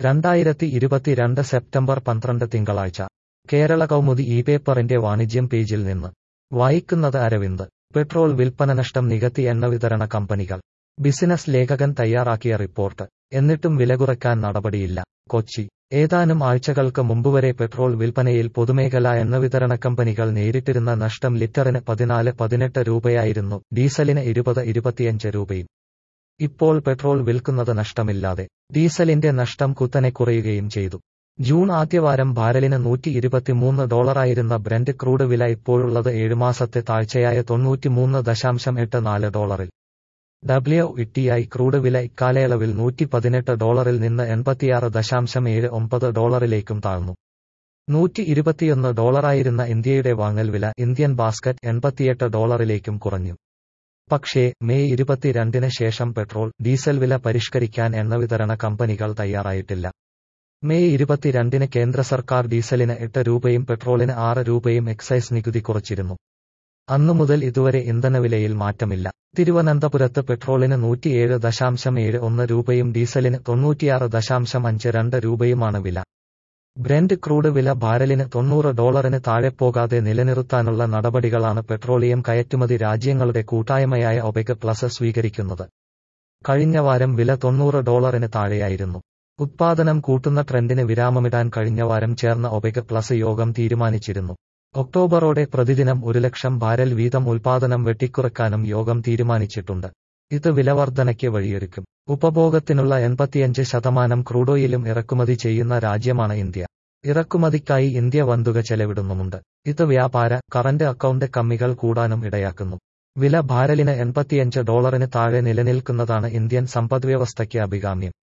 രണ്ടായിരത്തി ഇരുപത്തിരണ്ട് സെപ്റ്റംബർ പന്ത്രണ്ട് തിങ്കളാഴ്ച കേരള കൗമുദി ഈ പേപ്പറിന്റെ വാണിജ്യം പേജിൽ നിന്ന് വായിക്കുന്നത് അരവിന്ദ് പെട്രോൾ വിൽപ്പന നഷ്ടം നികത്തി എണ്ണ വിതരണ കമ്പനികൾ ബിസിനസ് ലേഖകൻ തയ്യാറാക്കിയ റിപ്പോർട്ട് എന്നിട്ടും വില കുറയ്ക്കാൻ നടപടിയില്ല കൊച്ചി ഏതാനും ആഴ്ചകൾക്ക് മുമ്പുവരെ പെട്രോൾ വിൽപ്പനയിൽ പൊതുമേഖലാ എണ്ണ വിതരണ കമ്പനികൾ നേരിട്ടിരുന്ന നഷ്ടം ലിറ്ററിന് പതിനാല് പതിനെട്ട് രൂപയായിരുന്നു ഡീസലിന് ഇരുപത് ഇരുപത്തിയഞ്ച് രൂപയും ഇപ്പോൾ പെട്രോൾ വിൽക്കുന്നത് നഷ്ടമില്ലാതെ ഡീസലിന്റെ നഷ്ടം കുത്തനെ കുറയുകയും ചെയ്തു ജൂൺ ആദ്യവാരം ബാരലിന് നൂറ്റി ഇരുപത്തിമൂന്ന് ഡോളറായിരുന്ന ബ്രന്റ് ക്രൂഡ് വില ഇപ്പോഴുള്ളത് ഏഴ് മാസത്തെ താഴ്ചയായ തൊണ്ണൂറ്റിമൂന്ന് ദശാംശം എട്ട് നാല് ഡോളറിൽ ഡബ്ല്യു ഇട്ടിയായി ക്രൂഡ് വില ഇക്കാലയളവിൽ നൂറ്റി പതിനെട്ട് ഡോളറിൽ നിന്ന് എൺപത്തിയാറ് ദശാംശം ഏഴ് ഒമ്പത് ഡോളറിലേക്കും താഴ്ന്നു നൂറ്റി ഇരുപത്തിയൊന്ന് ഡോളറായിരുന്ന ഇന്ത്യയുടെ വാങ്ങൽ വില ഇന്ത്യൻ ബാസ്ക്കറ്റ് എൺപത്തിയെട്ട് ഡോളറിലേക്കും കുറഞ്ഞു പക്ഷേ മെയ് ഇരുപത്തിരണ്ടിന് ശേഷം പെട്രോൾ ഡീസൽ വില പരിഷ്കരിക്കാൻ എണ്ണ വിതരണ കമ്പനികൾ തയ്യാറായിട്ടില്ല മെയ് ഇരുപത്തിരണ്ടിന് കേന്ദ്ര സർക്കാർ ഡീസലിന് എട്ട് രൂപയും പെട്രോളിന് ആറ് രൂപയും എക്സൈസ് നികുതി കുറച്ചിരുന്നു അന്നു മുതൽ ഇതുവരെ ഇന്ധനവിലയിൽ മാറ്റമില്ല തിരുവനന്തപുരത്ത് പെട്രോളിന് നൂറ്റിയേഴ് ദശാംശം ഏഴ് ഒന്ന് രൂപയും ഡീസലിന് തൊണ്ണൂറ്റിയാറ് ദശാംശം അഞ്ച് രണ്ട് രൂപയുമാണ് വില ബ്രെന്റ് ക്രൂഡ് വില ബാരലിന് തൊണ്ണൂറ് ഡോളറിന് താഴെ പോകാതെ നിലനിർത്താനുള്ള നടപടികളാണ് പെട്രോളിയം കയറ്റുമതി രാജ്യങ്ങളുടെ കൂട്ടായ്മയായ ഒപെക് പ്ലസ് സ്വീകരിക്കുന്നത് കഴിഞ്ഞ വാരം വില തൊണ്ണൂറ് ഡോളറിന് താഴെയായിരുന്നു ഉത്പാദനം കൂട്ടുന്ന ട്രെൻഡിന് വിരാമമിടാൻ കഴിഞ്ഞ വാരം ചേർന്ന ഒപെക് പ്ലസ് യോഗം തീരുമാനിച്ചിരുന്നു ഒക്ടോബറോടെ പ്രതിദിനം ഒരു ലക്ഷം ബാരൽ വീതം ഉൽപാദനം വെട്ടിക്കുറക്കാനും യോഗം തീരുമാനിച്ചിട്ടുണ്ട് ഇത് വിലവർധനയ്ക്ക് വഴിയൊരുക്കും ഉപഭോഗത്തിനുള്ള എൺപത്തിയഞ്ച് ശതമാനം ക്രൂഡോയിലും ഇറക്കുമതി ചെയ്യുന്ന രാജ്യമാണ് ഇന്ത്യ ഇറക്കുമതിക്കായി ഇന്ത്യ വന്തുക ചെലവിടുന്നുമുണ്ട് ഇത് വ്യാപാര കറന്റ് അക്കൗണ്ട് കമ്മികൾ കൂടാനും ഇടയാക്കുന്നു വില ബാരലിന് എൺപത്തിയഞ്ച് ഡോളറിന് താഴെ നിലനിൽക്കുന്നതാണ് ഇന്ത്യൻ സമ്പദ്വ്യവസ്ഥയ്ക്ക് അഭികാമ്യം